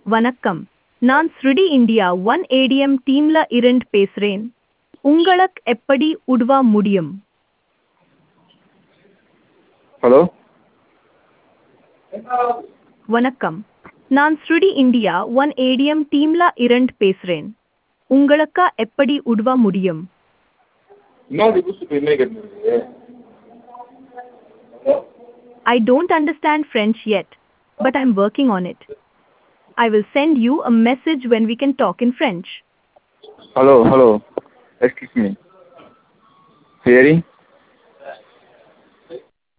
வணக்கம் நான் ஸ்ருடி இந்தியா ஒன் ஏடிஎம் டீம்ல இருந்து பேசுறேன் உங்களுக்கு எப்படி உதவ முடியும் ஹலோ வணக்கம் நான் ஸ்ருடி இந்தியா ஒன் ஏடிஎம் டீம்ல இருந்து பேசுறேன் உங்களுக்கு எப்படி உதவ முடியும் என்ன புதுசு இப்போ என்ன கேட்டுருக்கு I don't understand French yet, but I'm working on it. I will send you a message when we can talk in French. Hello hello excuse me hearing